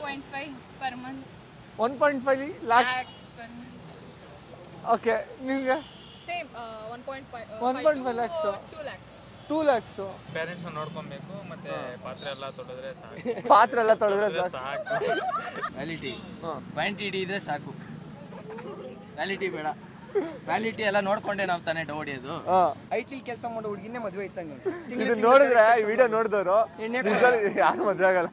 Point five per month one point five lakhs tax per month okay ನಿಮಗೆ same one point five 1.5 lakhs. Two lakhs two lakhs parents ನೋಡ್ಕೊಬೇಕು ಮತ್ತೆ ಪಾತ್ರೆ ಎಲ್ಲ ತೊಳೆದ್ರೆ ಸಾಕು ಪಾತ್ರೆ ಎಲ್ಲ ತೊಳೆದ್ರೆ ಸಾಕು ಸಾಕು ವ್ಯಾಲಿಟಿ ಹಾಂ ಕ್ವಾಂಟಿಟಿ ಇದ್ರೆ ಸಾಕು ವ್ಯಾಲಿಟಿ ಬೇಡ ವ್ಯಾಲಿಟಿ ಎಲ್ಲ ನೋಡ್ಕೊಂಡೆ ನಾವು ತಾನೇ ಹೊಡಿಯೋದು ಹಾಂ ಐ ಟಿ ಕೆಲಸ ಮಾಡೋ ಹುಡುಗಿನೇ ಮದುವೆ ಇತ್ತಂಗೆ ಇದು ನೋಡಿದ್ರೆ ಈ ವಿಡಿಯೋ ನೋಡಿದವರು ಯಾರು ಮದುವೆ ಆಗಲ್ಲ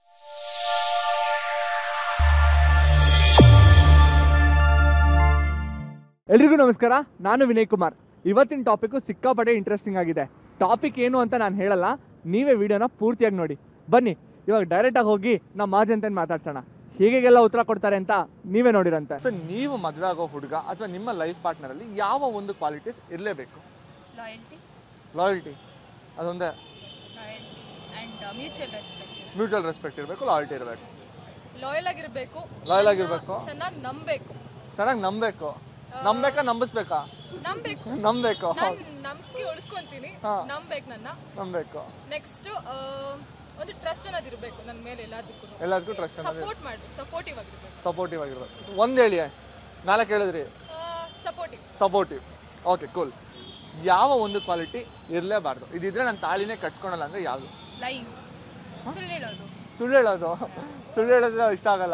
ಎಲ್ರಿಗೂ ನಮಸ್ಕಾರ ನಾನು ವಿನಯ್ ಕುಮಾರ್ ಇವತ್ತಿನ ಟಾಪಿಕ್ ಸಿಕ್ಕಾಪಟ್ಟೆ ಇಂಟ್ರೆಸ್ಟಿಂಗ್ ಆಗಿದೆ ಟಾಪಿಕ್ ಏನು ಅಂತ ನಾನು ಹೇಳಲ್ಲ ನೀವೇ ವಿಡಿಯೋನ ಪೂರ್ತಿಯಾಗಿ ನೋಡಿ ಬನ್ನಿ ಇವಾಗ ಡೈರೆಕ್ಟ್ ಆಗಿ ಹೋಗಿ ನಮ್ಮ ಮಾಜಂತನ್ ಮಾತಾಡ್ಸೋಣ ಹೇಗೆಲ್ಲ ಉತ್ತರ ಕೊಡ್ತಾರೆ ಅಂತ ನೀವೇ ನೋಡಿರಂತೆ ಸೊ ನೀವು ಮದುವೆ ಆಗೋ ಹುಡುಗ ಅಥವಾ ನಿಮ್ಮ ಲೈಫ್ ಪಾರ್ಟ್ನರ್ ಅಲ್ಲಿ ಯಾವ ಒಂದು ಕ್ವಾಲಿಟೀಸ್ ಇರಲೇಬೇಕು ಲಾಯಲ್ಟಿ ಲಾಯಲ್ಟಿ ಅದೊಂದೇ loyalty and mutual respect mutual respect ಇರಬೇಕು ಲಾಯಲ್ಟಿ ಇರಬೇಕು ಲಾಯಲ್ ಆಗಿರ್ಬೇಕು ಲಾಯಲ್ ಆಗಿರ್ಬೇಕು ಚೆನ್ನಾಗಿ ನಂಬೇಕು ಚೆನ್ನಾಗಿ ನಂಬೇಕು ನಂಬೇಕಾ ನಂಬಿಸ್ಬೇಕಾ ನಂಬೇಕು ನಂಬೇಕು ನಾನು ನಂಬಿಕೆ ಉಳಿಸ್ಕೊಂತೀನಿ ಹಾ. ನಂಬೇಕು ನನ್ನ ನಂಬೇಕು ನೆಕ್ಸ್ಟ್ ಒಂದು ಟ್ರಸ್ಟ್ ಅನ್ನೋದು ಇರಬೇಕು ನನ್ನ ಮೇಲೆ ಎಲ್ಲದಕ್ಕೂ ಎಲ್ಲದಕ್ಕೂ ಟ್ರಸ್ಟ್ ಅನ್ನೋದು ಸಪೋರ್ಟ್ ಮಾಡ್ಬೇಕು ಸಪೋರ್ಟಿವ್ ಆಗಿರ್ಬೇಕು ಸಪೋರ್ಟಿವ್ ಆಗಿರ್ಬೇಕು ಒಂದು ಹೇಳಿ ನಾಲ್ಕು ಹೇಳಿದ್ರಿ ಸಪೋರ್ಟಿವ್ ಸಪೋರ್ಟಿವ್ ಓಕೆ ಕೂಲ್ ಯಾವ ಒಂದು ಕ್ವಾಲಿಟಿ ಇರಲೇಬಾರ್ದು ಇದಿದ್ರೆ ನಾನು ತಾಳಿನೇ ಕಟ್ಸ್ಕೊಳಲ್ಲ ಅಂದ್ರೆ ಯಾವುದು ಲೈಂಗ್ ಸುಳ್ಳು ಹೇಳೋದು ಸುಳ್ಳು ಹೇಳೋದು ಸುಳ್ಳು ಹೇಳೋದು ಇಷ್ಟ ಆಗಲ್ಲ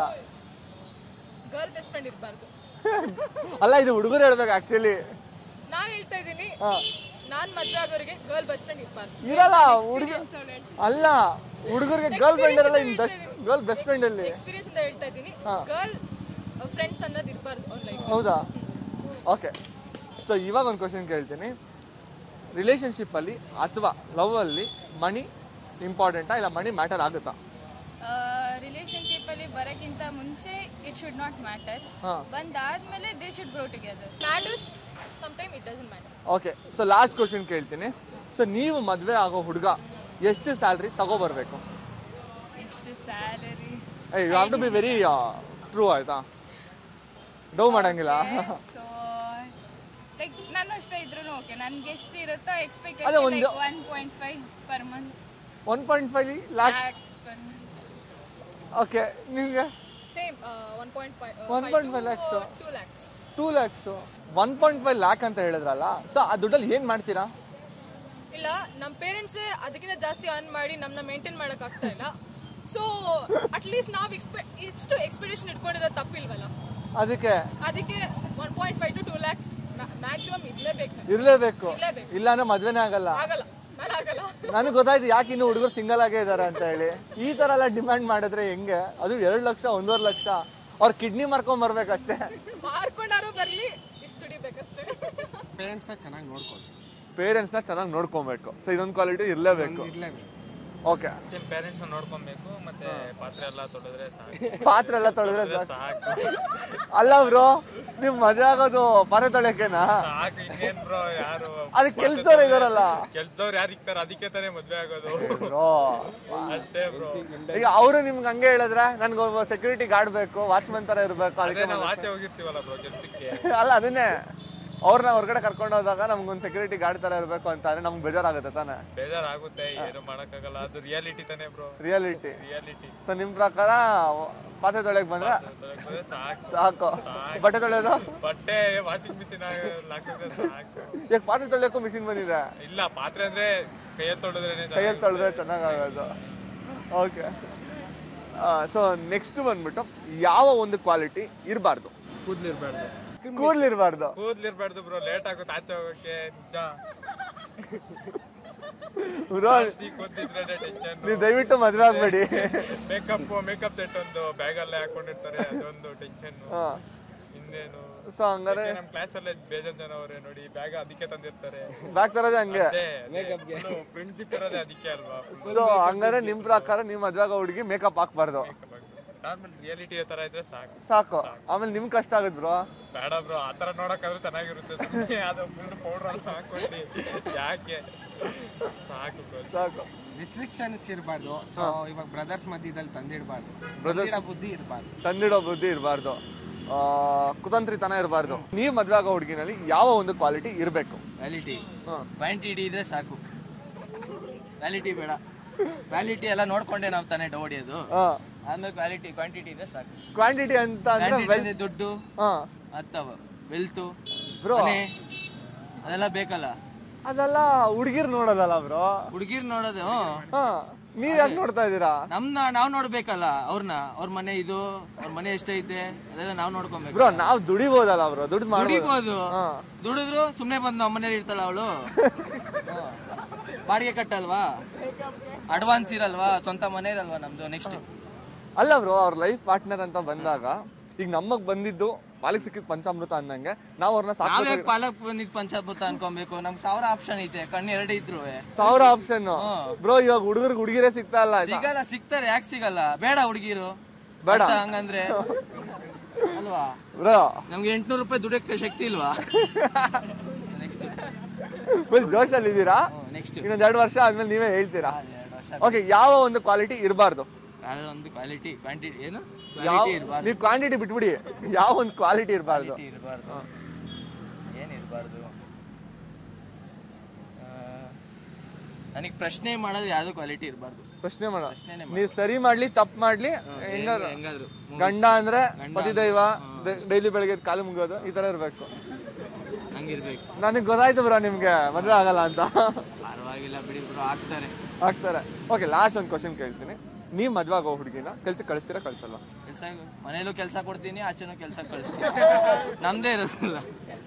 ಗರ್ಲ್ ಬೆಸ್ಟ್ ಫ್ರೆಂಡ್ ಇರಬಾರ್ದು ಅಲ್ಲ ಇದು ಹುಡುಗರು ಹೇಳ್ಬೇಕು ಆಕ್ಚುಲಿ ನಾನು ಹೇಳ್ತಾ ಇದ್ದೀನಿ ಹಾ ನಾನ್ ಮದ್ವೆ ಆಗೋರಿಗೆ ಗರ್ಲ್ ಬೆಸ್ಟ್ ಫ್ರೆಂಡ್ ಇರಬಾರ್ದು ಇರಲ್ಲ ಹುಡುಗ ಅಲ್ಲ ಹುಡುಗರಿಗೆ ಗರ್ಲ್ ಫ್ರೆಂಡ್ ಇರಲ್ಲ in best girl best friend ಅಲ್ಲಿ ಎಕ್ಸ್ಪೀರಿಯನ್ಸ್ ಇಂದ ಹೇಳ್ತಾ ಇದ್ದೀನಿ ಗರ್ಲ್ ಫ್ರೆಂಡ್ಸ್ ಅನ್ನೋದು ಇರಬಾರ್ದು ಅವ್ರ ಲೈಫ್ ಹೌದಾ ಓಕೆ ಸೊ ಇವಾಗ ಒಂದು ಕ್ವಶನ್ ಕೇಳ್ತೀನಿ ರಿಲೇಷನ್ಶಿಪ್ಪಲ್ಲಿ ಅಥವಾ ಲವ್ವಲ್ಲಿ ಮನಿ ಇಂಪಾರ್ಟೆಂಟಾ ಇಲ್ಲ ಮನಿ ಮ್ಯಾಟರ್ ಆಗುತ್ತಾ ರಿಲೇಶನ್ಶಿಪ್ಪಲ್ಲಿ ಬರೋಕ್ಕಿಂತ ಮುಂಚೆ ಇಟ್ ಶುಡ್ ನಾಟ್ ಮ್ಯಾಟರ್ ಹಾಂ ಬಂದಾದ್ಮೇಲೆ they should grow together matters some time it doesn't matter okay so last question ಕೇಳ್ತೀನಿ ಸೊ ನೀವು ಮದುವೆ ಆಗೋ ಹುಡುಗ ಎಷ್ಟು ಸ್ಯಾಲ್ರಿ ತಗೋಬರ್ಬೇಕು ಎಷ್ಟು salary you have to be very true ಆಯ್ತಾ ಡೌ ಮಾಡಂಗಿಲ್ಲ ಸೊ ಲೈಕ್ ನಾನು ಅಷ್ಟೇ ಇದ್ರೂ ಓಕೆ ನನ್ಗೆ ಎಷ್ಟು ಇರುತ್ತೋ ಅದೇ ಎಕ್ಸ್ಪೆಕ್ಟೇಷನ್ ಒಂದು- like one point five per month one point five lakhs tax per month okay ನಿಮಗೆ same one point five 1.5 lakhs. Two lakhs two lakhs one point five lakh ಅಂತ ಹೇಳಿದ್ರಲ್ಲ ಸೊ ಆ ದುಡ್ಡಲ್ಲಿ ಏನು ಮಾಡ್ತೀರಾ ಇಲ್ಲ ನಮ್ಮ ಪೇರೆಂಟ್ಸೇ ಅದಕ್ಕಿಂತ ಜಾಸ್ತಿ ಅರ್ನ್ ಮಾಡಿ ನಮ್ಮನ್ನ ಮೇಂಟೈನ್ ಮಾಡಕ್ ಆಗ್ತಾ ಇಲ್ಲ ಸೊ ಅಟ್ಲೀಸ್ಟ್ ನಾವು ಎಕ್ಸ್ಪೆಕ್ಟ್ ಇಷ್ಟು ಎಕ್ಸ್ಪೆಕ್ಟೇಷನ್ ಇಟ್ಕೊಂಡಿರೋದು ತಪ್ಪಿಲ್ವಲ್ಲ ಅದಕ್ಕೆ ಅದಕ್ಕೆ one point five to two lakhs maximum ಇರಲೇಬೇಕು ಇರಲೇಬೇಕು ಇರ್ಲೇಬೇಕು. ಇಲ್ಲಾಂದ್ರೆ ಮದ್ವೆನೇ ಆಗಲ್ಲ ಆಗಲ್ಲ ನಾನು ಆಗಲ್ಲ ನನಗೆ ಗೊತ್ತಾಯ್ತು ಯಾಕೆ ಇನ್ನು ಹುಡುಗರು ಸಿಂಗಲ್ ಆಗೇ ಇದ್ದಾರೆ ಅಂತ ಹೇಳಿ ಈ ಥರ ಎಲ್ಲ ಡಿಮ್ಯಾಂಡ್ ಮಾಡಿದ್ರೆ ಹೆಂಗೆ ಅದು ಎರಡು ಲಕ್ಷ ಒಂದೂವರೆ ಲಕ್ಷ ಅವ್ರ ಕಿಡ್ನಿ ಮಾರ್ಕೊಂಡ್ ಬರ್ಬೇಕಷ್ಟೇ ಮಾರ್ಕೊಂಡಾರು ಬರಲಿ ಇಷ್ಟು ದುಡಿಬೇಕಷ್ಟೇ ಪೇರೆಂಟ್ಸ್ನ ಚೆನ್ನಾಗಿ ನೋಡ್ಕೊಳ್ಳಿ ಪೇರೆಂಟ್ಸ್ನ ಚೆನ್ನಾಗಿ ನೋಡ್ಕೊಬೇಕು ಸೊ ಇದೊಂದು ಕ್ವಾಲಿಟಿ ಇರಲೇಬೇಕು ಇರಲೇಬೇಕು ಓಕೆ ಸೇಮ್ ಪೇರೆಂಟ್ಸ್ ನೋಡ್ಕೊಬೇಕು ಮತ್ತೆ ಪಾತ್ರೆ ಎಲ್ಲ ತೊಳೆದ್ರೆ ಸಾಕು ಪಾತ್ರೆ ಎಲ್ಲ ತೊಳೆದ್ರೆ ಸಾಕು ಸಾಕು ಅಲ್ಲ ಬ್ರೋ ನೀವು ಮದುವೆ ಆಗೋದು ಪಾತ್ರೆ ತೊಳೆಯಕೆನಾ ಸಾಕು ಇನ್ನೇನ್ ಬ್ರೋ ಯಾರು ಅದಕ್ಕೆ ಕೆಲ್ಸದವ್ರು ಇದಾರಲ್ಲ ಕೆಲ್ಸದವ್ರು ಯಾರು ಇರ್ತಾರ ಅದಕ್ಕೆ ತಾನೇ ಮದ್ವೆ ಆಗೋದು ಬ್ರೋ ಅಷ್ಟೇ ಬ್ರೋ ಈಗ ಅವರು ನಿಮ್ಗೆ ಹಂಗೆ ಹೇಳಿದ್ರೆ ನನ್ಗೆ ಸೆಕ್ಯೂರಿಟಿ ಗಾರ್ಡ್ ಬೇಕು ವಾಚ್ಮನ್ ತರ ಇರಬೇಕು ಅದೇ ಅದಕ್ಕೆ ನಾವು ಆಚೆ ಹೋಗಿರ್ತೀವಲ್ಲ ಬ್ರೋ ಕೆಲ್ಸಕ್ಕೆ ಅಲ್ಲ ಅದನ್ನೇ ಅವ್ರನ್ನ ಹೊರಗಡೆ ಕರ್ಕೊಂಡು ಹೋದಾಗ ನಮ್ಗೊಂದು ಸೆಕ್ಯೂರಿಟಿ ಗಾರ್ಡ್ ತರ ಇರಬೇಕು ಅಂತ ಅಂದ್ರೆ ನಮ್ಗೆ ಬೇಜಾರಾಗುತ್ತೆ ತಾನೆ ಬೇಜಾರಾಗುತ್ತೆ ಏನು ಮಾಡಕ್ಕಾಗಲ್ಲ ಅದು ರಿಯಾಲಿಟಿ ತಾನೇ ಬ್ರೋ ರಿಯಾಲಿಟಿ ರಿಯಾಲಿಟಿ ಸೊ ನಿಮ್ ಪ್ರಕಾರ ಪಾತ್ರೆ ತೊಳೆಯಕ್ ಬಂದ್ರೆ ಸಾಕು ಸಾಕು ಬಟ್ಟೆ ತೊಳೆಯೋದು ಬಟ್ಟೆ ವಾಷಿಂಗ್ ಮಿಷಿನ್ ಹಾಕಿದ್ರೆ ಸಾಕು ಈಗ ಪಾತ್ರೆ ತೊಳೆಯೋಕ್ಕೂ ಮಿಷಿನ್ ಬಂದಿದೆ ಇಲ್ಲ ಪಾತ್ರೆ ಅಂದ್ರೆ ಕೈಯಲ್ಲಿ ತೊಳೆದ್ರೇನೆ ಕೈಯಲ್ಲಿ ತೊಳೆದ್ರೆ ಚೆನ್ನಾಗಾಗೋದು ಓಕೆ ಸೊ ನೆಕ್ಸ್ಟ್ ಬಂದ್ಬಿಟ್ಟು ಯಾವ ಒಂದು ಕ್ವಾಲಿಟಿ ಇರಬಾರ್ದು ಕೂದ್ಲಿರ್ಬಾರ್ದು ಕೂದಲಿರಬಾರ್ದು ಕೂದ್ಲಿರ್ಬಾರ್ದು ಬ್ರೋ ಲೇಟ್ ಆಗುತ್ತೆ ಆಚೆ ಹೋಗಕ್ಕೆ ನಿಜ ಜಾಸ್ತಿ ಕೂದ್ಲಿದ್ರೆ ಟೆನ್ಷನ್ ನೀವು ದಯವಿಟ್ಟು ಮದ್ವೆ ಆಗ್ಬೇಡಿ ಮೇಕಪ್ ಮೇಕಪ್ ಸೆಟ್ ಒಂದು ಬ್ಯಾಗ್ ಅಲ್ಲೇ ಹಾಕೊಂಡಿರ್ತಾರೆ ಅದೊಂದು ಟೆನ್ಷನ್ ಹಾ. ಇನ್ನೇನು ಸೊ ಹಂಗಾರೆ ನಮ್ಮ ಕ್ಲಾಸ್ ಅಲ್ಲೇ ಬೇಜಾನ್ ಜನ ಅವರೇ ನೋಡಿ ಬ್ಯಾಗ್ ಅದಕ್ಕೆ ತಂದಿರ್ತಾರೆ ಬ್ಯಾಗ್ ತರೋದೇ ಹಂಗೆ ಫ್ರೆಂಡ್ಶಿಪ್ ಇರೋದೇ ಅದಕ್ಕೆ ಅಲ್ವಾ ಸೊ ಹಂಗಾರೆ ನಿಮ್ ಪ್ರಕಾರ ನೀವು ಮದ್ವೆ ಆಗೋ ಹುಡುಗಿ ಮೇಕಪ್ ಹಾಕ್ಬಾರ್ದು ನಾರ್ಮಲ್ ರಿಯಾಲಿಟಿ ತರ ಇದ್ರೆ ಸಾಕು ಸಾಕು ಆಮೇಲೆ ನಿಮ್ಗೆ ಕಷ್ಟ ಆಗುತ್ತೆ ಬ್ರೋ ಬೇಡ ಬ್ರೋ ಆ ಥರ ನೋಡಕ್ಕಾದ್ರೂ ಚೆನ್ನಾಗಿರುತ್ತೆ ಸುಮ್ನೆ ಅದು ಫುಲ್ ಪೌಡರ್ ಎಲ್ಲ ಹಾಕೊಂಡು ಯಾಕೆ ಸಾಕು bro. ಸಾಕು ರಿಸ್ಟ್ರಿಕ್ಷನ್ಸ್ ಇರಬಾರ್ದು ಸೊ ಇವಾಗ ಬ್ರದರ್ಸ್ ಮಧ್ಯದಲ್ಲಿ ತಂದಿಡಬಾರ್ದು ತಂದಿಡೋ ಬುದ್ಧಿ ಇರಬಾರ್ದು ತಂದಿಡೋ ಬುದ್ಧಿ ಇರಬಾರ್ದು ಕುತಂತ್ರಿತನ ಇರಬಾರ್ದು ನೀವು ಮದ್ವೆ ಆಗೋ ಹುಡುಗಿನಲ್ಲಿ ಯಾವ ಒಂದು ಕ್ವಾಲಿಟಿ ಇರಬೇಕು ವ್ಯಾಲಿಟಿ ಹಾಂ ಕ್ವಾಂಟಿಟಿ ಇದ್ರೆ ಸಾಕು ವ್ಯಾಲಿಟಿ ಬೇಡ ವ್ಯಾಲಿಟಿ ಎಲ್ಲ ನೋಡ್ಕೊಂಡೆ ನಾವು ತಾನೇ ಹೊಡಿಯೋದು ಹಾಂ ಆದ್ಮೇಲೆ ಕ್ವಾಲಿಟಿ ಕ್ವಾಂಟಿಟಿ ಇದೆ ಸಾಕು ಕ್ವಾಂಟಿಟಿ ಅಂತ ಅಂದ್ರೆ Quantity ವೆಲ್ ಅಂದ್ರೆ ದುಡ್ಡು ಹಾ ಅಥವಾ ವೆಲ್ತು Bro. ಮನೆ ಅದೆಲ್ಲ ಬೇಕಲ್ಲ ಅದೆಲ್ಲ ಹುಡುಗಿರ್ ನೋಡೋದಲ್ಲ ಬ್ರೋ ಹುಡುಗಿರ್ ನೋಡೋದು ಹ್ಮ್. ಹಾ ನೀವ್ ಯಾಕೆ ನೋಡ್ತಾ ಇದ್ದೀರಾ ನಮ್ನ ನಾವ್ ನೋಡ್ಬೇಕಲ್ಲ ಅವ್ರನ್ನ ಅವ್ರ ಮನೆ ಇದು ಅವ್ರ ಮನೆ ಎಷ್ಟೈತೆ ಅದೆಲ್ಲ ನಾವ್ ನೋಡ್ಕೊಬೇಕು ಬ್ರೋ ನಾವ್ ದುಡಿಬೋದಲ್ಲ ಬ್ರೋ ದುಡ್ಡು ಮಾಡ್ಬೋದು ದುಡಿಬೋದು ಹಾ. ದುಡಿದ್ರು ಸುಮ್ನೆ ಬಂದು ನಮ್ಮ ಮನೇಲಿ ಇರ್ತಾಳ ಅವಳು ಬಾಡಿಗೆ ಕಟ್ಟಲ್ವಾ ಅಡ್ವಾನ್ಸ್ ಇರಲ್ವಾ ಸ್ವಂತ ಮನೆ ಇರಲ್ವಾ ನಮ್ದು ನೆಕ್ಸ್ಟ್ ಅಲ್ಲ ಬ್ರೋ ಅವ್ರ ಲೈಫ್ ಪಾರ್ಟ್ನರ್ ಅಂತ ಬಂದಾಗ ಈಗ ನಮಗ್ ಬಂದಿದ್ದು ಪಾಲಿಗೆ ಸಿಕ್ಕಿದ್ ಪಂಚಾಮೃತ ಅಂದಂಗೆ ನಾವ್ ಅವ್ರನ್ನ ಸಾಕು ನಾವೇ ಪಾಲಕ್ ಬಂದಿದ್ ಪಂಚಾಭೂತ ಅನ್ಕೊಬೇಕು ನಮ್ಗೆ ಸಾವಿರ ಆಪ್ಷನ್ ಐತೆ ಕಣ್ಣು ಎರಡು ಇದ್ರು ಸಾವಿರ ಆಪ್ಷನ್ ಬ್ರೋ ಇವಾಗ ಹುಡುಗರಿಗೆ ಹುಡುಗಿರೇ ಸಿಗ್ತಾ ಇಲ್ಲ ಸಿಗಲ್ಲ ಸಿಗ್ತಾರೆ ಯಾಕೆ ಸಿಗಲ್ಲ ಬೇಡ ಹುಡುಗಿರು ಬೇಡ. ಹಂಗಂದ್ರೆ ಅಲ್ವಾ ಬ್ರೋ ನಮ್ಗೆ ಎಂಟ್ನೂರು ರೂಪಾಯಿ ದುಡಿಯಕ್ಕೆ ಶಕ್ತಿ ಇಲ್ವಾ ನೆಕ್ಸ್ಟ್ ಫುಲ್ ಜೋಶಲ್ಲಿ ಇದ್ದೀರಾ ನೆಕ್ಸ್ಟ್ ಇನ್ನೊಂದ್ ಎರಡು ವರ್ಷ ಆದ್ಮೇಲೆ ನೀವೇ ಹೇಳ್ತೀರಾ ಎರಡು ವರ್ಷ ಓಕೆ ಯಾವ ಒಂದು ಕ್ವಾಲಿಟಿ ಇರಬಾರ್ದು ಯಾವ್ದೋ ಒಂದು ಕ್ವಾಲಿಟಿ ಕ್ವಾಂಟಿಟಿ ಏನು ಯಾವ ಕ್ವಾಲಿಟಿ ಇರಬಾರ್ದು ನೀವು ಕ್ವಾಂಟಿಟಿ ಬಿಟ್ಬಿಡಿ ಯಾವ ಒಂದು ಕ್ವಾಲಿಟಿ ಇರಬಾರ್ದು ಕ್ವಾಲಿಟಿ ಇರಬಾರ್ದು ಏನು ಇರಬಾರ್ದು ನನಗೆ ಪ್ರಶ್ನೆ ಮಾಡೋದು ಯಾವ್ದು ಕ್ವಾಲಿಟಿ ಇರಬಾರ್ದು ಪ್ರಶ್ನೆ ಮಾಡೋ ಪ್ರಶ್ನೆನೇ ನೀವು ಸರಿ ಮಾಡ್ಲಿ ತಪ್ಪು ಮಾಡ್ಲಿ ಹೆಂಗಾರ ಹೆಂಗಾದ್ರು ಗಂಡ ಅಂದ್ರೆ ಪತಿದೈವ ಡೈಲಿ ಬೆಳಗ್ಗೆ ಎದ್ದು ಕಾಲು ಮುಗೋದು ಈ ತರ ಇರ್ಬೇಕು ಹಂಗಿರ್ಬೇಕು ನನಗೆ ಗೊತ್ತಾಯ್ತು ಬ್ರೋ ನಿಮ್ಗೆ ಮದ್ವೆ ಆಗಲ್ಲ ಅಂತ ಪರವಾಗಿಲ್ಲ ಬಿಡಿ ಬ್ರೋ ಆಗ್ತಾರೆ ಆಗ್ತಾರೆ ಓಕೆ ಲಾಸ್ಟ್ ಒಂದು ಕ್ವಶನ್ ಕೇಳ್ತೀನಿ ನೀವು ಮದ್ವೆ ಆಗೋ ಹುಡುಗಿನ ಕೆಲ್ಸಕ್ಕೆ ಕಳಿಸ್ತೀರಾ ಕಳ್ಸಲ್ವಾ ಕೆಲಸ ಮನೇಲೂ ಕೆಲಸ ಕೊಡ್ತೀನಿ ಆಚೆನೂ ಕೆಲಸ ಕಳಿಸ್ತೀನಿ ನಮ್ದೇ ಇರೋದಿಲ್ಲ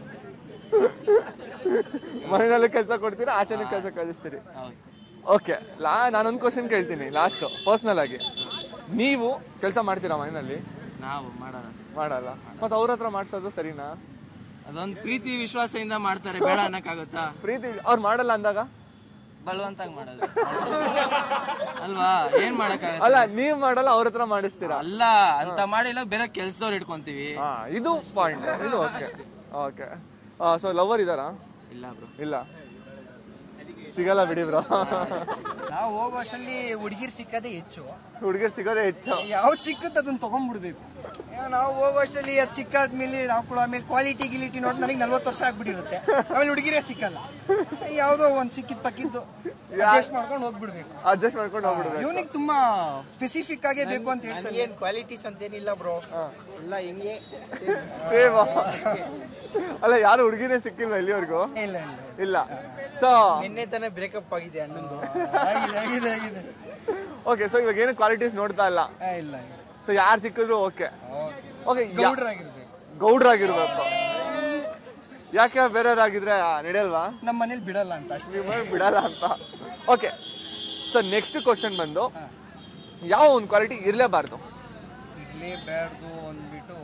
ಮನೆಯಲ್ಲೂ ಕೆಲಸ ಕೊಡ್ತೀರಾ ಆಚೆನೂ ಕೆಲಸ ಕಳಿಸ್ತೀರಿ ಹೌದು ಓಕೆ ಲಾ ನಾನೊಂದು ಕ್ವಶನ್ ಕೇಳ್ತೀನಿ ಲಾಸ್ಟ್ ಪರ್ಸ್ನಲ್ ಆಗಿ ನೀವು ಕೆಲಸ ಮಾಡ್ತೀರಾ ಮನೆಯಲ್ಲಿ ನಾವು ಮಾಡೋಣ ಮಾಡಲ್ಲ ಮತ್ತೆ ಅವ್ರ ಹತ್ರ ಮಾಡ್ಸೋದು ಸರಿನಾ ಅದೊಂದು ಪ್ರೀತಿ ವಿಶ್ವಾಸದಿಂದ ಮಾಡ್ತಾರೆ ಬೇಡ ಅನ್ನಕ್ಕಾಗುತ್ತಾ ಪ್ರೀತಿ ಅವ್ರು ಮಾಡಲ್ಲ ಅಂದಾಗ ಬಲವಂತಾಗಿ ಮಾಡೋದು ಅಲ್ವಾ ಏನ್ ಮಾಡಕ್ಕಾಗತ್ತೆ ಅಲ್ಲ ನೀವ್ ಮಾಡಲ್ಲ ಅವ್ರ ಹತ್ರ ಮಾಡಿಸ್ತೀರಾ ಅಲ್ಲ ಅಂತ ಮಾಡಿಲ್ಲ ಬೇರೆ ಕೆಲ್ಸದವ್ರು ಇಟ್ಕೊಂತೀವಿ ಹಾ ಇದು ಪಾಯಿಂಟ್ ಇದು ಓಕೆ ಓಕೆ ಸೊ ಲವರ್ ಇದಾರಾ ಇಲ್ಲ ಬ್ರೋ ಇಲ್ಲ ಸಿಗಲ್ಲ ಬಿಡಿ ಬ್ರೋ ನಾವು ಹೋಗೋ ಅಷ್ಟರಲ್ಲಿ ಹುಡುಗಿರ್ ಸಿಕ್ಕದೇ ಹೆಚ್ಚು ಹುಡುಗರು ಸಿಗೋದೇ ಹೆಚ್ಚು ಯಾವ್ದು ಸಿಕ್ಕುತ್ತೆ ಅದನ್ನ ತಗೊಂಡ್ಬಿಡ್ಬೇಕು ಯಾ- ನಾವು ಹೋಗೋ ಅಷ್ಟರಲ್ಲಿ ಅದು ಸಿಕ್ಕಾದ್ಮೇಲೆ ನಾವು ಕೂಡ ಆಮೇಲೆ ಕ್ವಾಲಿಟಿ ಗಿಲಿಟಿ ನೋಡಿ ನನಗೆ ನಲ್ವತ್ತು ವರ್ಷ ಆಗ್ಬಿಟ್ಟಿರುತ್ತೆ ಆಮೇಲೆ ಹುಡುಗಿರೇ ಸಿಕ್ಕಲ್ಲ ಯಾವುದೋ ಒಂದು ಸಿಕ್ಕಿದ್ ಪಕ್ಕಿದ್ದು ಅಡ್ಜಸ್ಟ್ ಮಾಡ್ಕೊಂಡು ಹೋಗ್ಬಿಡ್ಬೇಕು ಅಡ್ಜಸ್ಟ್ ಮಾಡ್ಕೊಂಡು ಹೋಗ್ಬಿಡ್ಬೇಕು ಇವನಿಗೆ ತುಂಬಾ ಸ್ಪೆಸಿಫಿಕ್ ಆಗೇ ಬೇಕು ಅಂತ ಹೇಳ್ತಾನೆ ಏನ್ ಕ್ವಾಲಿಟೀಸ್ ಅಂತೇನಿಲ್ಲ ಬ್ರೋ ಎಲ್ಲ ಹೆಂಗೆ ಸೇಮ್ ಅಲ್ಲ ಯಾರು ಹುಡುಗಿನೇ ಸಿಕ್ಕಿಲ್ವಾ ಇಲ್ಲಿವರೆಗೂ ಇಲ್ಲ ಇಲ್ಲ ಇಲ್ಲ ಸೊ ನಿನ್ನೆ ತಾನೇ ಬ್ರೇಕಪ್ ಆಗಿದೆ ಅಣ್ಣಂದು ಆಗಿದೆ ಆಗಿದೆ ಆಗಿದೆ ಓಕೆ ಸೊ ಇವಾಗ ಏನು ಕ್ವಾಲಿಟೀಸ್ ನೋಡ್ತಾ ಇಲ್ಲ ಆ, ಇಲ್ಲ ಇಲ್ಲ ಸೊ ಯಾರು ಸಿಕ್ಕಿದ್ರು ಓಕೆ ಓಕೆ ಗೌಡ್ರಾಗಿರ್ಬೇಕು ಗೌಡ್ರಾಗಿರ್ಬೇಕು ಯಾಕೆ ಬೇರೆಯವ್ರಾಗಿದ್ರೆ ನಡೆಯಲ್ವಾ ನಮ್ಮ ಮನೇಲಿ ಬಿಡಲ್ಲ ಅಂತ ಅಷ್ಟೇ ನೀವು ಮನೇಲ್ ಬಿಡಲ್ಲ ಅಂತ ಓಕೆ ಸೊ ನೆಕ್ಸ್ಟ್ ಕ್ವಶನ್ ಬಂದು ಯಾವ ಒಂದು ಕ್ವಾಲಿಟಿ ಇರಲೇಬಾರ್ದು ಇಡ್ಲಿ ಬ್ಯಾಡ್ದು ಅಂದ್ಬಿಟ್ಟು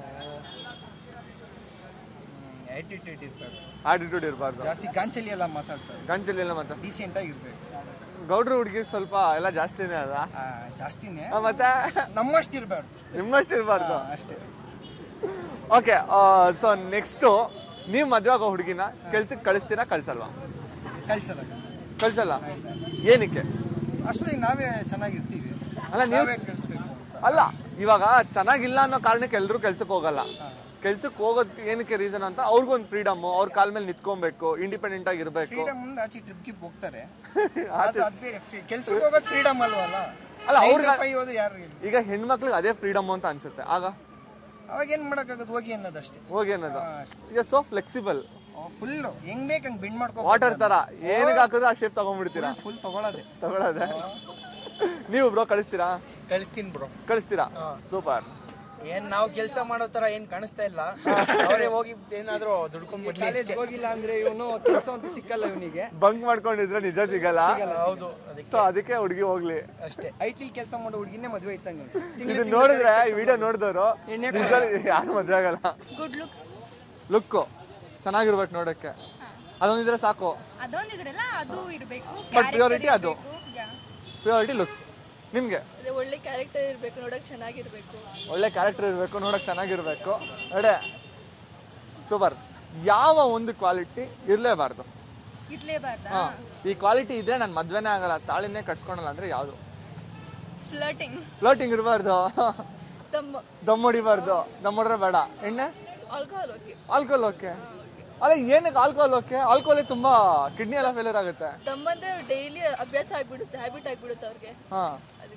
ಆಟಿಟ್ಯೂಡ್ ಇರ್ಬೇಕು ಆಟಿಟ್ಯೂಡ್ ಇರಬಾರ್ದು ಜಾಸ್ತಿ ಗಾಂಚಲಿ ಎಲ್ಲ ಮಾತಾಡ್ತಾರೆ ಗಂಚಲಿ ಎಲ್ಲ ಮತ್ತೆ ಡೀಸೆಂಟ್ ಆಗಿರ್ಬೇಕು ಗೌಡ್ರು ಹುಡುಗಿ ಸ್ವಲ್ಪ ಎಲ್ಲ ಜಾಸ್ತಿನೇ ಅಲ್ಲ ಆ, ಜಾಸ್ತಿನೇ ಆ, ಮತ್ತೆ ನಮ್ಮಷ್ಟು ಇರಬಾರ್ದು ನಿಮ್ಮಷ್ಟು ಇರಬಾರ್ದು ಅಷ್ಟೇ ಓಕೆ ಸೊ ನೆಕ್ಸ್ಟು ನೀವು ಮದುವೆ ಆಗೋ ಹುಡುಗಿನ ಕೆಲ್ಸಕ್ಕೆ ಕಳಿಸ್ತೀರಾ ಕಳ್ಸಲ್ವಾ ಕಳ್ಸಲ್ಲ ಕಳ್ಸಲ್ಲ ಏನಕ್ಕೆ ಅಷ್ಟರಲ್ಲಿ ನಾವೇ ಚೆನ್ನಾಗಿರ್ತೀವಿ ಅಲ್ಲ ನೀವು ನಾವೇ ಕಳಿಸ್ಬೇಕು ಅಂತ ಅಲ್ಲ ಇವಾಗ ಚೆನ್ನಾಗಿಲ್ಲ ಅನ್ನೋ ಕಾರಣಕ್ಕೆ ಎಲ್ಲರೂ ಕೆಲ್ಸಕ್ಕೆ ಹೋಗಲ್ಲ ಕೆಲ್ಸಕ್ಕೆ ಹೋಗೋದಕ್ಕೆ ಏನಕ್ಕೆ ರೀಸನ್ ಅಂತ ಅವ್ರಿಗೊಂದು ಫ್ರೀಡಮ್ ಅವ್ರ ಕಾಲ ಮೇಲೆ ನಿಂತ್ಕೊಬೇಕು ಇಂಡಿಪೆಂಡೆಂಟ್ ಆಗಿರ್ಬೇಕು ಫ್ರೀಡಮ್ ಮುಂದೆ ಆಚೆ ಟ್ರಿಪ್ ಗಿಪ್ ಹೋಗ್ತಾರೆ ಅದು ಅದು ಬೇರೆ ಕೆಲ್ಸಕ್ಕೆ ಹೋಗೋದು ಫ್ರೀಡಮ್ ಅಲ್ವಲ್ಲ ಅಲ್ಲ, ಅವ್ರ್ಗ- ಫೈ ಹೋದ್ರೆ ಯಾರು ಇಲ್ಲ ಈಗ ಹೆಣ್ಮಕ್ಳಿಗೆ ಅದೇ ಫ್ರೀಡಮ್ ಅಂತ ಅನ್ಸುತ್ತೆ ಆಗ ಅವಾಗ ಏನ್ ಮಾಡಕ್ಕಾಗದು ಹೋಗಿ ಅನ್ನೋದಷ್ಟೇ ಹೋಗಿ ಅನ್ನೋದು ಹಾ, ಅಷ್ಟೇ. ಈಗ ಸೋ ಫ್ಲೆಕ್ಸಿಬಲ್ ಫುಲ್ ಹೆಂಗ್ ಬೇಕ್ ಹಂಗ್ ಬೆಂಡ್ ಮಾಡ್ಕೋ ವಾಟರ್ ತರ ಏನಿಗೆ ಹಾಕಿದ್ರು ಆ ಶೇಪ್ ತಗೊಂಡ್ಬಿಡ್ತೀರಾ ಫುಲ್ ತಗೊಳ್ಳೋದೆ ತಗೊಳ್ಳೋದೆ ನೀವು ಬ್ರೋ ಕಳಿಸ್ತೀರಾ ಕಳಿಸ್ತೀನಿ ಬ್ರೋ ಕಳಿಸ್ತೀರಾ ಸೂಪರ್ ಏನ್ ನಾವು ಕೆಲಸ ಮಾಡೋ ತರ ಏನ್ ಕಾಣಿಸ್ತಾ ಇಲ್ಲ ಅವರೇ ಹೋಗಿ ಏನಾದ್ರೂ ದುಡ್ಕೊಂಡ್ಬಿಡ್ಲಿ ಕಾಲೇಜ್ ಹೋಗಿಲ್ಲ ಅಂದ್ರೆ ಇವನು ಕೆಲಸ ಅಂತ ಸಿಕ್ಕಲ್ಲ ಇವನಿಗೆ ಬಂಕ್ ಮಾಡ್ಕೊಂಡಿದ್ರೆ ನಿಜ ಸಿಗಲ್ಲ ಹೌದು ಅದಕ್ಕೆ ಸೊ ಅದಕ್ಕೆ ಹುಡುಗಿ ಹೋಗ್ಲಿ ಅಷ್ಟೇ ಐ ಟಿ ಕೆಲಸ ಮಾಡೋ ಹುಡುಗಿನೇ ಮದುವೆ ಇತ್ತಂಗೆ ಇದು ನೋಡಿದ್ರೆ ಈ ವಿಡಿಯೋ ನೋಡಿದವರು ಎಣ್ಣೆ ಯಾರು ಮದ್ವೆ ಆಗಲ್ಲ ಗುಡ್ ಲುಕ್ಸ್ ಲುಕ್ಕು ಚೆನ್ನಾಗಿರ್ಬೇಕು ನೋಡಕ್ಕೆ ಅದೊಂದಿದ್ರೆ ಸಾಕು ಅದೊಂದಿದ್ರಲ್ಲ ಅದು ಇರಬೇಕು But purity ಅದು. ಪ್ಯೂರಿಟಿ ಲುಕ್ಸ್ ನಿಮ್ಗೆ ಒಳ್ಳೆ ಕ್ಯಾರೆಕ್ಟರ್ ಇರಬೇಕು ನೋಡಕ್ ಚೆನ್ನಾಗಿರ್ಬೇಕು ಒಳ್ಳೆ ಕ್ಯಾರೆಕ್ಟರ್ ಇರಬೇಕು ನೋಡಕ್ ಚೆನ್ನಾಗಿರ್ಬೇಕು ಅಡೆ ಸೂಪರ್ ಯಾವ ಒಂದು ಕ್ವಾಲಿಟಿ ಇರಲೇಬಾರ್ದು ಇರ್ಲೇಬಾರ್ದಾ ಹಾ ಈ ಕ್ವಾಲಿಟಿ ಇದ್ರೆ ನಾನು ಮದ್ವೆನೇ ಆಗಲ್ಲ ತಾಳಿನೇ ಕಟ್ಸ್ಕೊಳಲ್ಲ ಅಂದ್ರೆ ಯಾವುದು ಫ್ಲರ್ಟಿಂಗ್ ಫ್ಲೋಟಿಂಗ್ ಇರಬಾರ್ದು ತಮ್ಮ ದಮ್ ಹೊಡಿಬಾರ್ದು ದಮ್ ಹೊಡ್ರೆ ಬೇಡ ಎಣ್ಣೆ ಆಲ್ಕೋಹಾಲ್ ಓಕೆ ಆಲ್ಕೋಹಾಲ್ ಓಕೆ ಅಲ್ಲ ಏನಕ್ಕೆ ಆಲ್ಕೋಹಾಲ್ ಓಕೆ ಆಲ್ಕೋಹಾಲ್ ತುಂಬಾ ಕಿಡ್ನಿ ಎಲ್ಲ ಫೇಲಿಯರ್ ಆಗುತ್ತೆ ತಮ್ಮ ಅಂದ್ರೆ ಡೈಲಿ ಅಭ್ಯಾಸ ಆಗ್ಬಿಡುತ್ತೆ ಹ್ಯಾಬಿಟ್ ಆಗ್ಬಿಡುತ್ತೆ ಅವ್ರಿಗೆ ಹಾ ಅದಕ್ಕೆ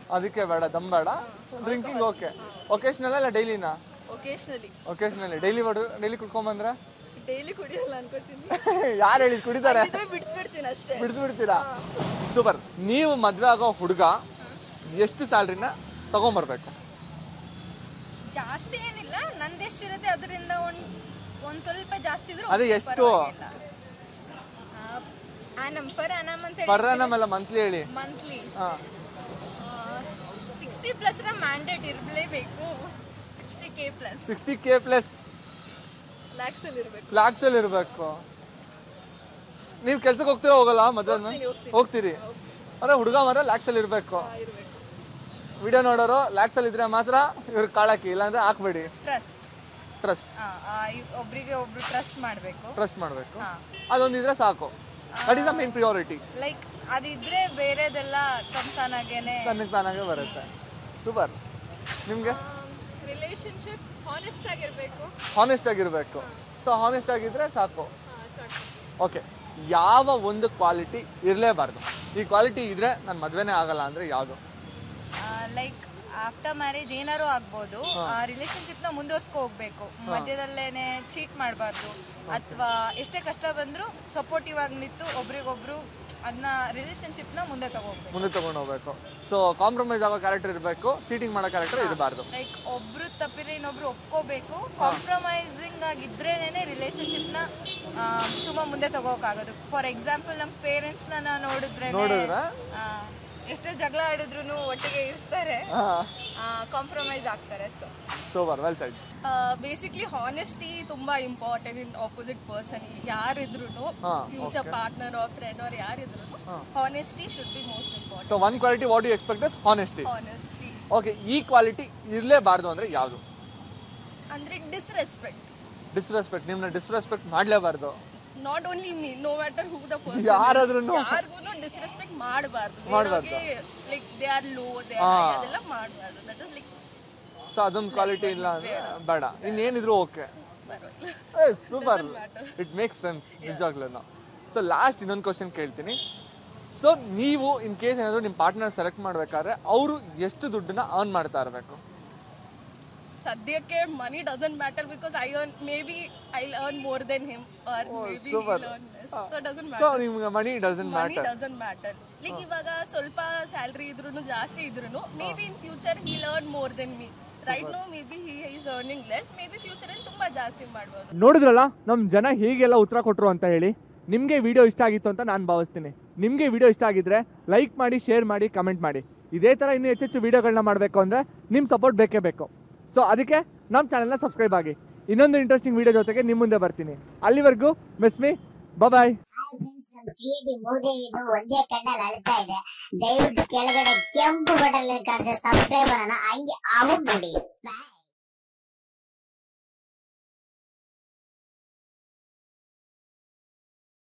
ಅದಕ್ಕೆ ಬೇಡ ದಮ್ ಬೇಡ ಡ್ರಿಂಕಿಂಗ್ ಓಕೆ ಒಕೇಶನಲ್ ಅಲ್ಲ ಡೈಲಿನಾ ಒಕೇಶ್ನಲಿ ಒಕೇಶನಲ್ಲಿ ಡೈಲಿ ಹೊಡು ಡೈಲಿ ಕುಡ್ಕೊಂಬಂದ್ರೆ ಡೈಲಿ ಕುಡಿಯಲ್ಲ ಅನ್ಕೋತೀನಿ ಯಾರು ಹೇಳಿದ್ ಕುಡಿತಾರೆ ಇದ್ರೆ ಬಿಡಿಸ್ಬಿಡ್ತೀನಿ ಅಷ್ಟೇ ಬಿಡಿಸ್ಬಿಡ್ತೀರಾ ಸೂಪರ್ ನೀವು ಮದ್ವೆ ಆಗೋ ಹುಡುಗ ಎಷ್ಟು ಸ್ಯಾಲ್ರಿನ ತಗೊಂಬರ್ಬೇಕು ಜಾಸ್ತಿ ಏನಿಲ್ಲ ನಂದು ಎಷ್ಟಿರುತ್ತೆ ಅದರಿಂದ ಒಂದ್ ಒಂದ್ ಸ್ವಲ್ಪ ಜಾಸ್ತಿ ಇದ್ರೂ ಅದೇ okay, ಎಷ್ಟು? ಪರವಾಗಿಲ್ಲ. ಆ, ಆನಮ್ ಪರ್ ಆನಮ್ ಅಂತ ಪರ್ ನಮ್ಮೆಲ್ಲ ಮಂತ್ಲಿ ಹೇಳಿ ಮಂತ್ಲಿ ಹಾ ಸಿಕ್ಸ್ಟಿ ಪ್ಲಸ್ ಮ್ಯಾಂಡೇಟ್ ಇರಲೇಬೇಕು sixty K plus sixty K plus lakhs ಅಲ್ಲಿ ಇರ್ಬೇಕು ಲ್ಯಾಕ್ಸ್ ಅಲ್ಲಿ ಇರಬೇಕು ನೀವು ಕೆಲ್ಸಕ್ಕೆ ಹೋಗ್ತೀರಾ ಹೋಗಲ್ಲ ಮದ್ವೆ ಹೋಗ್ತೀರಿ ಅಂದ್ರೆ ಹುಡುಗ ಮಾತ್ರ ಲ್ಯಾಕ್ಸ್ ಅಲ್ಲಿ ಇರಬೇಕು ಇರ್ಬೇಕು ವಿಡಿಯೋ ನೋಡೋರು ಲ್ಯಾಕ್ಸ್ ಅಲ್ಲಿ ಇದ್ರೆ ಮಾತ್ರ ಇವ್ರಿಗೆ ಕಾಳಾಕಿ ಇಲ್ಲಾಂದ್ರೆ ಹಾಕ್ಬೇಡಿ ಟ್ರಸ್ಟ್ ಟ್ರಸ್ಟ್ ಒಬ್ರಿಗೆ ಒಬ್ರು ಟ್ರಸ್ಟ್ ಮಾಡಬೇಕು ಟ್ರಸ್ಟ್ ಮಾಡಬೇಕು ಹಾ. ಅದೊಂದಿದ್ರೆ ಸಾಕು that is the main priority like ಅದಿದ್ರೆ ಬೇರೆದೆಲ್ಲ ತಂತಾನಾಗೇನೆ ನನಗೆ ತಾನಾಗೆ ಬರುತ್ತೆ ಸೂಪರ್ ನಿಮಗೆ ರಿಲೇಶನ್ಶಿಪ್ ಹಾನೆಸ್ಟ್ ಆಗಿರ್ಬೇಕು ಹಾನೆಸ್ಟ್ ಆಗಿರಬೇಕು ಸೊ ಹಾನೆಸ್ಟ್ ಆಗಿದ್ರೆ ಸಾಕು ಓಕೆ ಯಾವ ಒಂದು ಕ್ವಾಲಿಟಿ ಇರಲೇಬಾರ್ದು ಈ ಕ್ವಾಲಿಟಿ ಇದ್ರೆ ನನ್ನ ಮದ್ವೆನೇ ಆಗಲ್ಲ ಅಂದ್ರೆ ಯಾವುದು ಲೈಕ್ ಆಫ್ಟರ್ ಮ್ಯಾರೇಜ್ ಏನಾರು ಆಗ್ಬೋದು ಆ ರಿಲೇಶನ್ಶಿಪ್ ನ ಮುಂದುವರ್ಸ್ಕೊ ಹೋಗ್ಬೇಕು ಮಧ್ಯದಲ್ಲೇನೆ ಚೀಟ್ ಮಾಡಬಾರ್ದು ಅಥವಾ ಎಷ್ಟೇ ಕಷ್ಟ ಬಂದ್ರು ಸಪೋರ್ಟಿವ್ ಆಗಿ ನಿಂತು ಒಬ್ರಿಗೊಬ್ರು ಅದನ್ನ ರಿಲೇಶನ್ಶಿಪ್ ನ ಮುಂದೆ ತಗೋಗ್ಬೇಕು ಮುಂದೆ ತಗೊಂಡು ಹೋಗ್ಬೇಕು ಸೊ ಕಾಂಪ್ರಮೈಸ್ ಆಗೋ ಕ್ಯಾರೆಕ್ಟರ್ ಇರಬೇಕು ಚೀಟಿಂಗ್ ಮಾಡೋ ಕ್ಯಾರೆಕ್ಟರ್ ಇರಬಾರ್ದು ಲೈಕ್ ಒಬ್ರು ತಪ್ಪಿದ್ರೆ ಇನ್ನೊಬ್ರು ಒಪ್ಕೋಬೇಕು ಕಾಂಪ್ರಮೈಸಿಂಗ್ ಆಗಿದ್ರೇನೆ ರಿಲೇಶನ್ಶಿಪ್ ನ ಆ, ತುಂಬಾ ಮುಂದೆ ತಗೋಕಾಗೋದು ಫಾರ್ ಎಕ್ಸಾಂಪಲ್ ನಮ್ಮ ಪೇರೆಂಟ್ಸ್ ನ ನೋಡಿದ್ರೆ ನೋಡಿದ್ರಾ? ಎಷ್ಟೇ ಜಗಳ ಆಡಿದ್ರು ಒಟ್ಟಿಗೆ ಇರ್ತಾರೆ ಹಾಂ ಕಾಂಪ್ರಮೈಸ್ ಆಗ್ತಾರೆ so super well side basically honesty ತುಂಬಾ ಇಂಪಾರ್ಟೆಂಟ್ ಇನ್ ಆಪೋಸಿಟ್ ಪರ್ಸನ್ ಯಾರಿದ್ರು ಹಾ, future partner or friend or ಯಾರಿದ್ರು honesty should be most important so one quality what you expect is honesty honesty okay ಈ quality ಇರಲೇಬಾರ್ದು ಅಂದ್ರೆ ಯಾವುದು ಅಂದ್ರೆ disrespect disrespect ನಿಮ್ಮನ್ನ ಡಿಸ್ರೆಸ್ಪೆಕ್ಟ್ ಮಾಡಲೇಬಾರ್ದು not only me no matter who the person ಯಾರಾದ್ರೂನು. ಯಾರಿಗೂ ಡಿಸ್ರೆಸ್ಪೆಕ್ಟ್ ಮಾಡಬಾರ್ದು ಮಾಡ್ಬಾರ್ದು. Like they are low they ಹಾ. ಅದೆಲ್ಲ ಮಾಡಬಾರ್ದು ದಟ್ ಇಸ್ ಲೈಕ್ ಸೊ ಅದೊಂದು ಕ್ವಾಲಿಟಿ ಇಲ್ಲ ಅಂದ್ರೆ ಬೇಡ ಇನ್ನೇನಿದ್ರು ಓಕೆ ಪರವಾಗಿಲ್ಲ ಸೂಪರ್ ಇಟ್ ಮೇಕ್ ಸೆನ್ಸ್ ನಿಜವಾಗ್ಲೂ ಸೊ ಲಾಸ್ಟ್ ಇನ್ನೊಂದು ಕ್ವಶನ್ ಕೇಳ್ತೀನಿ ಸೊ ನೀವು ಇನ್ ಕೇಸ್ ಏನಾದರೂ ನಿಮ್ಮ ಪಾರ್ಟ್ನರ್ ಸೆಲೆಕ್ಟ್ ಮಾಡ್ಬೇಕಾದ್ರೆ ಅವರು ಎಷ್ಟು ದುಡ್ಡನ್ನ ಅರ್ನ್ ಮಾಡ್ತಾ ಇರಬೇಕು ಸದ್ಯಕ್ಕೆ money doesn't matter because I earn maybe I earn more than him or maybe super. Earn less so doesn't so matter ನಿಮ್ಗೆ money doesn't money matter doesn't matter like ಇವಾಗ ಸ್ವಲ್ಪ salary ಇದ್ರೂ ಜಾಸ್ತಿ ಇದ್ರೂ maybe in future he learn more than me right no maybe he is earning less maybe ಫ್ಯೂಚರಲ್ಲಿ ತುಂಬಾ ಜಾಸ್ತಿ ಮಾಡ್ಬೋದು ನೋಡಿದ್ರಲ್ಲ ನಮ್ಮ ಜನ ಹೀಗೆಲ್ಲ ಉತ್ತರ ಕೊಟ್ಟರು ಅಂತ ಹೇಳಿ ನಿಮಗೆ ವಿಡಿಯೋ ಇಷ್ಟ ಆಗಿತ್ತು ಅಂತ ನಾನು ಭಾವಿಸ್ತೀನಿ ನಿಮಗೆ ವಿಡಿಯೋ ಇಷ್ಟ ಆಗಿದ್ರೆ ಲೈಕ್ ಮಾಡಿ ಶೇರ್ ಮಾಡಿ ಕಮೆಂಟ್ ಮಾಡಿ ಇದೇ ಥರ ಇನ್ನೂ ಹೆಚ್ಚೆಚ್ಚು ವಿಡಿಯೋಗಳನ್ನ ಮಾಡಬೇಕು ಅಂದರೆ ನಿಮ್ಮ ಸಪೋರ್ಟ್ ಬೇಕೇ ಬೇಕು ಸೊ ಅದಕ್ಕೆ ನಮ್ಮ ಚಾನಲ್ನ ಸಬ್ಸ್ಕ್ರೈಬ್ ಆಗಿ ಇನ್ನೊಂದು ಇಂಟ್ರೆಸ್ಟಿಂಗ್ ವಿಡಿಯೋ ಜೊತೆಗೆ ನಿಮ್ಮ ಮುಂದೆ ಬರ್ತೀನಿ ಅಲ್ಲಿವರೆಗೂ ಮಿಸ್ ಮೀ ಬಾಯ್ ಕ್ರಿಯೇಟಿವ್ ಮೂದೇವಿದು ಒಂದೇ ಕಣ್ಣಲ್ಲಿ ಅಳ್ತಾ ಇದೆ ದಯವಿಟ್ಟು ಕೆಳಗಡೆ ಕೆಂಪು ಬಟನ್ ಕಾಣಿಸೋ ಸಬ್ಸ್ಕ್ರೈಬರ್ ಅನ್ನ ಹಂಗೆ ಅವು ಬಿಡಿ ಬಾಯ್